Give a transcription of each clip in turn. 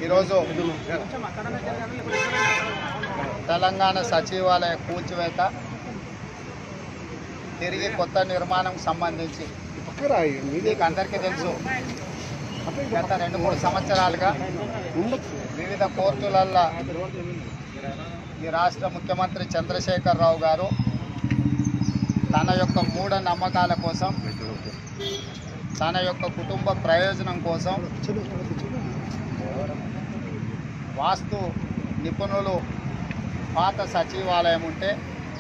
ఈరోజు తెలంగాణ సచివాలయ కూల్చివేత తిరిగి కొత్త నిర్మాణం సంబంధించి మీకు అందరికీ తెలుసు గత రెండు మూడు సంవత్సరాలుగా వివిధ కోర్టులల్లో ఈ రాష్ట్ర ముఖ్యమంత్రి చంద్రశేఖరరావు గారు తన యొక్క మూఢ నమ్మకాల కోసం తన యొక్క కుటుంబ ప్రయోజనం కోసం వాస్తు నిపుణులు పాత సచివాలయం ఉంటే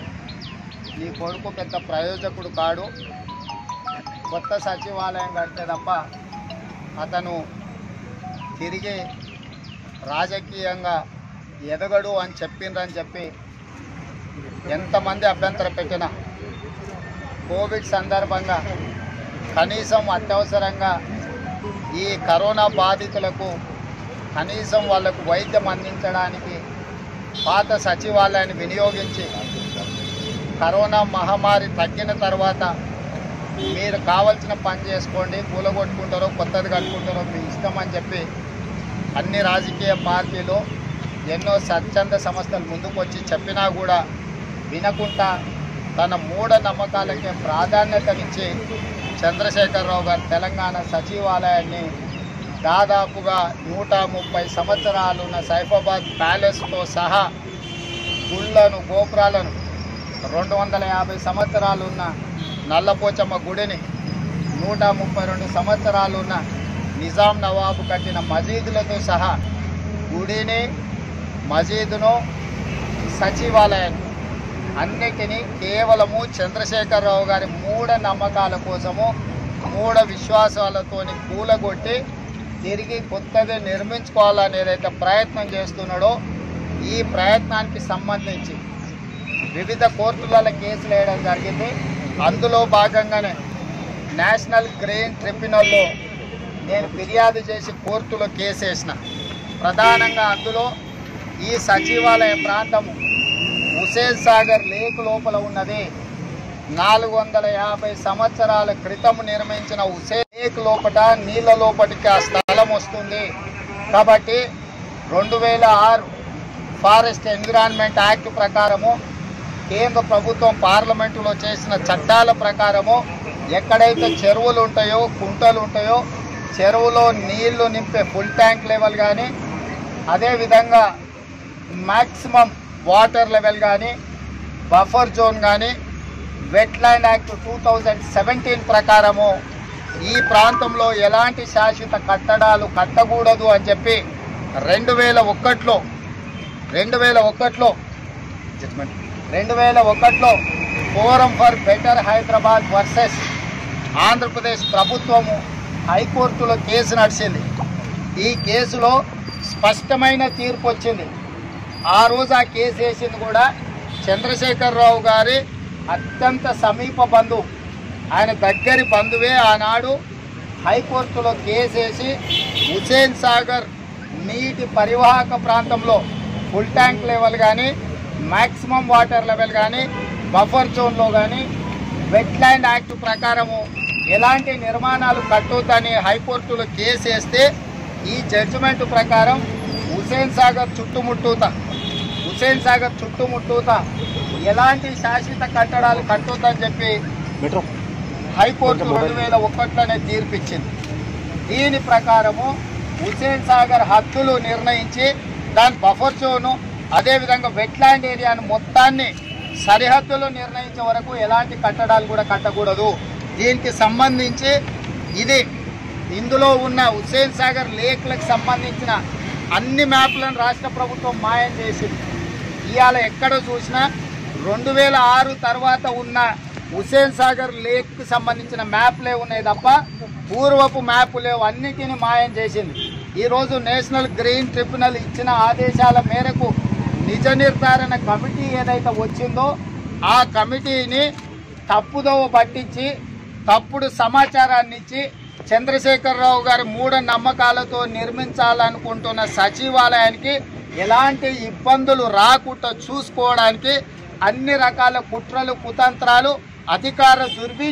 నీ కొడుకు పెద్ద ప్రయోజకుడు కాడు కొత్త సచివాలయం కడితే తప్ప అతను తిరిగి రాజకీయంగా ఎదగడు అని చెప్పిండ్రని చెప్పి ఎంతమంది అభ్యంతరం పెట్టినా కోవిడ్ సందర్భంగా కనీసం అత్యవసరంగా ఈ కరోనా బాధితులకు కనీసం వాళ్ళకు వైద్యం అందించడానికి పాత సచివాలయాన్ని వినియోగించి కరోనా మహమ్మారి తగ్గిన తర్వాత మీరు కావాల్సిన పని చేసుకోండి కూలగొట్టుకుంటారో కొత్తది కట్టుకుంటారో మీ ఇష్టం అని చెప్పి అన్ని రాజకీయ పార్టీలు ఎన్నో స్వచ్ఛంద సంస్థలు ముందుకు వచ్చి చెప్పినా కూడా వినకుండా తన మూఢ నమ్మకాలకే ప్రాధాన్యతనిచ్చి చంద్రశేఖరరావు గారు తెలంగాణ సచివాలయాన్ని దాదాపుగా నూట ముప్పై సంవత్సరాలున్న సైఫాబాద్ ప్యాలెస్తో సహా గుళ్ళను గోపురాలను రెండు వందల యాభై సంవత్సరాలున్న నల్లపోచమ్మ గుడిని నూట ముప్పై రెండు సంవత్సరాలున్న నిజాం నవాబు కట్టిన మసీదులతో సహా గుడిని మసీదును సచివాలయాన్ని అన్నిటినీ కేవలము చంద్రశేఖరరావు గారి మూఢ నమ్మకాల కోసము మూఢ విశ్వాసాలతోని కూలగొట్టి తిరిగి కొత్తది నిర్మించుకోవాలని ఏదైతే ప్రయత్నం చేస్తున్నాడో ఈ ప్రయత్నానికి సంబంధించి వివిధ కోర్టులలో కేసులు వేయడం జరిగింది అందులో భాగంగానే నేషనల్ గ్రెయిన్ ట్రిబ్యునల్లో నేను ఫిర్యాదు చేసి కోర్టులో కేసు వేసిన ప్రధానంగా అందులో ఈ సచివాలయ ప్రాంతము హుసేన్ సాగర్ లేక్ లోపల ఉన్నది నాలుగు వందల యాభై సంవత్సరాల క్రితం నిర్మించిన హుసేన్ లేక్ లోపట నీళ్ళ లోపటికి ఆ స్థలం వస్తుంది కాబట్టి రెండు వేల ఆరు ఫారెస్ట్ ఎన్విరాన్మెంట్ యాక్ట్ ప్రకారము కేంద్ర ప్రభుత్వం పార్లమెంటులో చేసిన చట్టాల ప్రకారము ఎక్కడైతే చెరువులు ఉంటాయో కుంటలు ఉంటాయో చెరువులో నీళ్లు నింపే ఫుల్ ట్యాంక్ లెవెల్ కానీ అదేవిధంగా మ్యాక్సిమం వాటర్ లెవెల్ కానీ బఫర్ జోన్ కానీ wetland act two thousand seventeen ప్రకారము ఈ ప్రాంతంలో ఎలాంటి శాశ్వత కట్టడాలు కట్టకూడదు అని చెప్పి రెండు వేల ఒకటిలో రెండు వేల ఒకటిలో జడ్జ్మెంట్ రెండు వేల ఒకటిలో forum for better Hyderabad versus Andhra Pradesh ప్రభుత్వము హైకోర్టులో కేసు నడిచింది ఈ కేసులో స్పష్టమైన తీర్పు వచ్చింది ఆ రోజు ఆ కేసు వేసింది కూడా చంద్రశేఖరరావు గారి అత్యంత సమీప బంధువు ఆయన దగ్గరి బంధువే ఆనాడు హైకోర్టులో కేసు వేసి హుసేన్ సాగర్ నీటి పరివాహక ప్రాంతంలో ఫుల్ ట్యాంక్ లెవెల్ కానీ మ్యాక్సిమం వాటర్ లెవెల్ కానీ బఫర్ జోన్లో కానీ వెట్లాండ్ యాక్ట్ ప్రకారము ఎలాంటి నిర్మాణాలు కట్టొద్దని హైకోర్టులో కేసు వేస్తే ఈ జడ్జిమెంట్ ప్రకారం హుసేన్ సాగర్ చుట్టుముట్టూత హుసేన్ సాగర్ చుట్టుముట్టూత ఎలాంటి శాశ్వత కట్టడాలు కట్టొద్దని చెప్పి హైకోర్టు రెండు వేల ఒకటిలోనే తీర్పిచ్చింది దీని ప్రకారము హుసేన్ సాగర్ హద్దులు నిర్ణయించి దాని బఫర్ జోను అదేవిధంగా వెట్లాండ్ ఏరియాను మొత్తాన్ని సరిహద్దులు నిర్ణయించే వరకు ఎలాంటి కట్టడాలు కూడా కట్టకూడదు దీనికి సంబంధించి ఇది ఇందులో ఉన్న హుస్సేన్ సాగర్ లేక్లకు సంబంధించిన అన్ని మ్యాప్లను రాష్ట్ర ప్రభుత్వం మాయం చేసింది ఇవాళ ఎక్కడ చూసినా రెండు వేల ఆరు తర్వాత ఉన్న హుస్సేన్ సాగర్ లేక్కి సంబంధించిన మ్యాప్లే ఉన్నాయి తప్ప పూర్వపు మ్యాప్ లేవు అన్నిటిని మాయం చేసింది ఈరోజు నేషనల్ గ్రీన్ ట్రిబ్యునల్ ఇచ్చిన ఆదేశాల మేరకు నిజ నిర్ధారణ కమిటీ ఏదైతే వచ్చిందో ఆ కమిటీని తప్పుదోవ పట్టించి తప్పుడు సమాచారాన్ని ఇచ్చి చంద్రశేఖరరావు గారి మూఢ నమ్మకాలతో నిర్మించాలనుకుంటున్న సచివాలయానికి ఎలాంటి ఇబ్బందులు రాకుండా చూసుకోవడానికి అన్ని రకాల కుట్రలు కుతంత్రాలు అధికార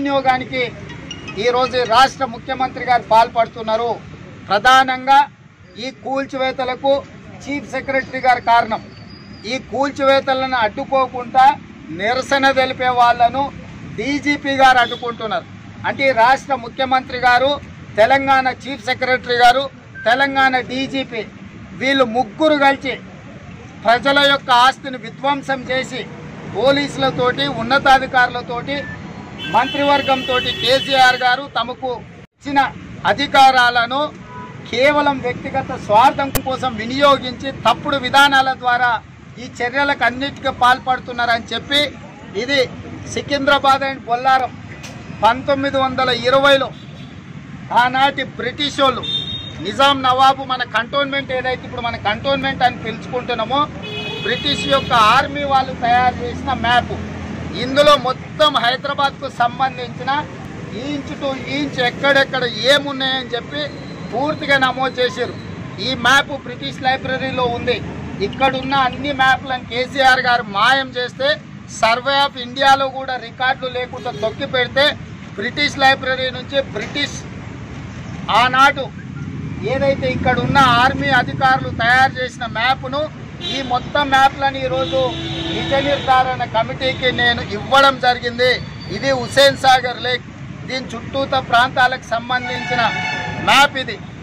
దుర్వినియోగానికి ఈరోజు రాష్ట్ర ముఖ్యమంత్రి గారు పాల్పడుతున్నారు ప్రధానంగా ఈ కూల్చివేతలకు చీఫ్ సెక్రటరీ గారు కారణం ఈ కూల్చివేతలను అడ్డుకోకుండా నిరసన తెలిపే వాళ్ళను డీజీపీ గారు అడ్డుకుంటున్నారు అంటే ఈ రాష్ట్ర ముఖ్యమంత్రి గారు తెలంగాణ చీఫ్ సెక్రటరీ గారు తెలంగాణ డీజీపీ వీళ్ళు ముగ్గురు కలిసి ప్రజల యొక్క ఆస్తిని విధ్వంసం చేసి పోలీసులతోటి ఉన్నతాధికారులతోటి మంత్రివర్గంతో కేసీఆర్ గారు తమకు ఇచ్చిన అధికారాలను కేవలం వ్యక్తిగత స్వార్థం కోసం వినియోగించి తప్పుడు విధానాల ద్వారా ఈ చర్యలకు అన్నిటికీ పాల్పడుతున్నారని చెప్పి ఇది సికింద్రాబాద్ అండ్ బొల్లారం పంతొమ్మిది వందల ఇరవైలో ఆనాటి బ్రిటిష్ వాళ్ళు నిజాం నవాబు మన కంటోన్మెంట్ ఏదైతే ఇప్పుడు మన కంటోన్మెంట్ అని పిలుచుకుంటున్నామో బ్రిటిష్ యొక్క ఆర్మీ వాళ్ళు తయారు చేసిన మ్యాప్ ఇందులో మొత్తం హైదరాబాద్కు సంబంధించిన ఇంచ్ టు ఇంచ్ ఎక్కడెక్కడ ఏమున్నాయని చెప్పి పూర్తిగా నమోదు చేశారు ఈ మ్యాప్ బ్రిటిష్ లైబ్రరీలో ఉంది ఇక్కడున్న అన్ని మ్యాప్లను కేసీఆర్ గారు మాయం చేస్తే సర్వే ఆఫ్ ఇండియాలో కూడా రికార్డులు లేకుండా తొక్కి పెడితే బ్రిటిష్ లైబ్రరీ నుంచి బ్రిటిష్ ఆనాడు ఏదైతే ఇక్కడ ఉన్న ఆర్మీ అధికారులు తయారు చేసిన మ్యాప్ను ఈ మొత్తం మ్యాప్లను ఈరోజు నిజ నిర్ధారణ కమిటీకి నేను ఇవ్వడం జరిగింది ఇది హుసేన్ సాగర్ లేక్ దీని చుట్టూత ప్రాంతాలకు సంబంధించిన మ్యాప్ ఇది